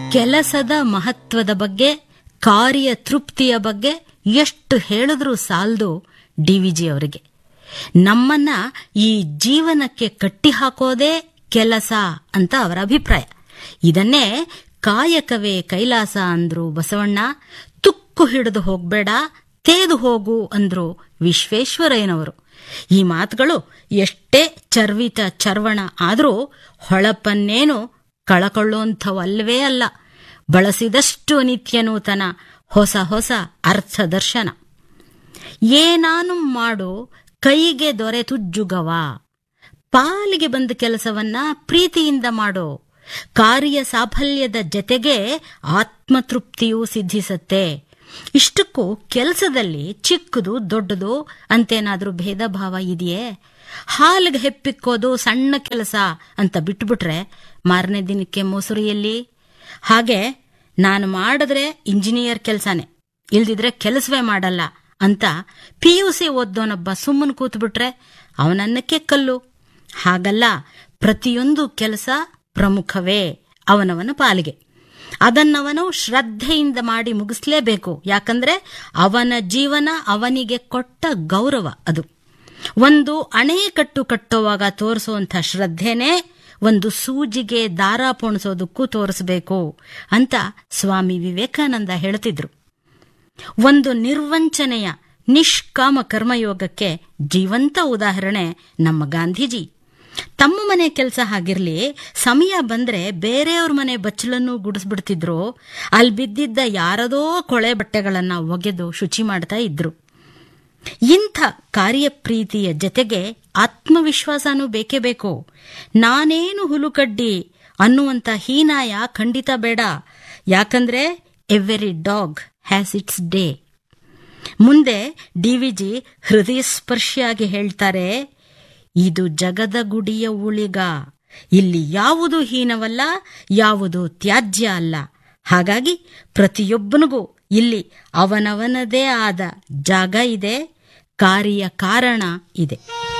ಕೆಲಸದ ಮಹತ್ವದ ಬಗ್ಗೆ ಕಾರ್ಯ ತೃಪ್ತಿಯ ಬಗ್ಗೆ ಎಷ್ಟು ಹೇಳಿದ್ರೂ ಸಾಲದು ಡಿವಿಜಿ ಅವರಿಗೆ ನಮ್ಮನ್ನ ಈ ಜೀವನಕ್ಕೆ ಕಟ್ಟಿಹಾಕೋದೇ ಕೆಲಸ ಅಂತ ಅವರ ಅಭಿಪ್ರಾಯ ಇದನ್ನೇ ಕಾಯಕವೇ ಕೈಲಾಸ ಅಂದ್ರು ಬಸವಣ್ಣ ತುಕ್ಕು ಹಿಡಿದು ಹೋಗ್ಬೇಡ ತೇದು ಹೋಗು ಅಂದ್ರು ವಿಶ್ವೇಶ್ವರಯ್ಯನವರು ಈ ಮಾತುಗಳು ಎಷ್ಟೇ ಚರ್ವಿತ ಚರ್ವಣ ಆದರೂ ಹೊಳಪನ್ನೇನು ಕಳಕೊಳ್ಳುವಂಥವಲ್ವೇ ಅಲ್ಲ ಬಳಸಿದಷ್ಟು ನಿತ್ಯ ನೂತನ ಹೊಸ ಹೊಸ ಅರ್ಥ ದರ್ಶನ ಏನಾನು ಮಾಡು ಕೈಗೆ ದೊರೆತುಜ್ಜುಗವ ಪಾಲಿಗೆ ಬಂದ ಕೆಲಸವನ್ನ ಪ್ರೀತಿಯಿಂದ ಮಾಡೋ ಕಾರ್ಯ ಸಾಫಲ್ಯದ ಜತೆಗೆ ಆತ್ಮತೃಪ್ತಿಯೂ ಸಿದ್ಧಿಸತ್ತೆ ಇಷ್ಟಕ್ಕೂ ಕೆಲಸದಲ್ಲಿ ಚಿಕ್ಕದು ದೊಡ್ಡದು ಅಂತೇನಾದ್ರೂ ಭೇದ ಭಾವ ಇದೆಯೇ ಹಾಲಿಗೆ ಹೆಪ್ಪಿಕ್ಕೋದು ಸಣ್ಣ ಕೆಲಸ ಅಂತ ಬಿಟ್ಬಿಟ್ರೆ ಮಾರನೇ ದಿನಕ್ಕೆ ಮೊಸರು ಎಲ್ಲಿ ಹಾಗೆ ನಾನು ಮಾಡಿದ್ರೆ ಇಂಜಿನಿಯರ್ ಕೆಲಸನೇ ಇಲ್ದಿದ್ರೆ ಕೆಲಸವೇ ಮಾಡಲ್ಲ ಅಂತ ಪಿ ಯು ಸಿ ಓದ್ದೋನೊಬ್ಬ ಸುಮ್ಮನೆ ಕೂತ್ಬಿಟ್ರೆ ಅವನನ್ನಕ್ಕೆ ಕಲ್ಲು ಹಾಗಲ್ಲ ಪ್ರತಿಯೊಂದು ಕೆಲಸ ಪ್ರಮುಖವೇ ಅವನವನ ಪಾಲಿಗೆ ಅದನ್ನವನು ಶ್ರದ್ಧೆಯಿಂದ ಮಾಡಿ ಮುಗಿಸ್ಲೇಬೇಕು ಯಾಕಂದ್ರೆ ಅವನ ಜೀವನ ಅವನಿಗೆ ಕೊಟ್ಟ ಗೌರವ ಅದು ಒಂದು ಅಣೆಕಟ್ಟು ಕಟ್ಟುವಾಗ ತೋರಿಸುವಂಥ ಶ್ರದ್ಧೆನೇ ಒಂದು ಸೂಜಿಗೆ ದಾರ ಪೋಣಿಸೋದಕ್ಕೂ ತೋರಿಸಬೇಕು ಅಂತ ಸ್ವಾಮಿ ವಿವೇಕಾನಂದ ಹೇಳ್ತಿದ್ರು ಒಂದು ನಿರ್ವಂಚನೆಯ ನಿಷ್ಕಾಮ ಕರ್ಮಯೋಗಕ್ಕೆ ಜೀವಂತ ಉದಾಹರಣೆ ನಮ್ಮ ಗಾಂಧೀಜಿ ತಮ್ಮ ಮನೆ ಕೆಲಸ ಹಾಗಿರ್ಲಿ ಸಮಯ ಬಂದ್ರೆ ಬೇರೆಯವ್ರ ಮನೆ ಬಚ್ಚಲನ್ನು ಗುಡಿಸ್ಬಿಡ್ತಿದ್ರು ಅಲ್ಲಿ ಬಿದ್ದಿದ್ದ ಯಾರದೋ ಕೊಳೆ ಬಟ್ಟೆಗಳನ್ನ ಒಗೆದು ಶುಚಿ ಮಾಡ್ತಾ ಇದ್ರು ಇಂಥ ಕಾರ್ಯಪ್ರೀತಿಯ ಜತೆಗೆ ಆತ್ಮವಿಶ್ವಾಸನೂ ಬೇಕೇ ಬೇಕು ನಾನೇನು ಹುಲುಕಡ್ಡಿ ಅನ್ನುವಂಥ ಹೀನಾಯ ಖಂಡಿತ ಬೇಡ ಯಾಕಂದ್ರೆ every dog has its day ಮುಂದೆ ಡಿವಿಜಿ ಹೃದಯ ಸ್ಪರ್ಶಿಯಾಗಿ ಹೇಳ್ತಾರೆ ಇದು ಜಗದ ಗುಡಿಯ ಉಳಿಗ ಇಲ್ಲಿ ಯಾವುದು ಹೀನವಲ್ಲ ಯಾವುದು ತ್ಯಾಜ್ಯ ಅಲ್ಲ ಹಾಗಾಗಿ ಪ್ರತಿಯೊಬ್ಬನಿಗೂ ಇಲ್ಲಿ ಅವನವನದೇ ಆದ ಜಾಗ ಇದೆ ಕಾರ್ಯ ಕಾರಣ ಇದೆ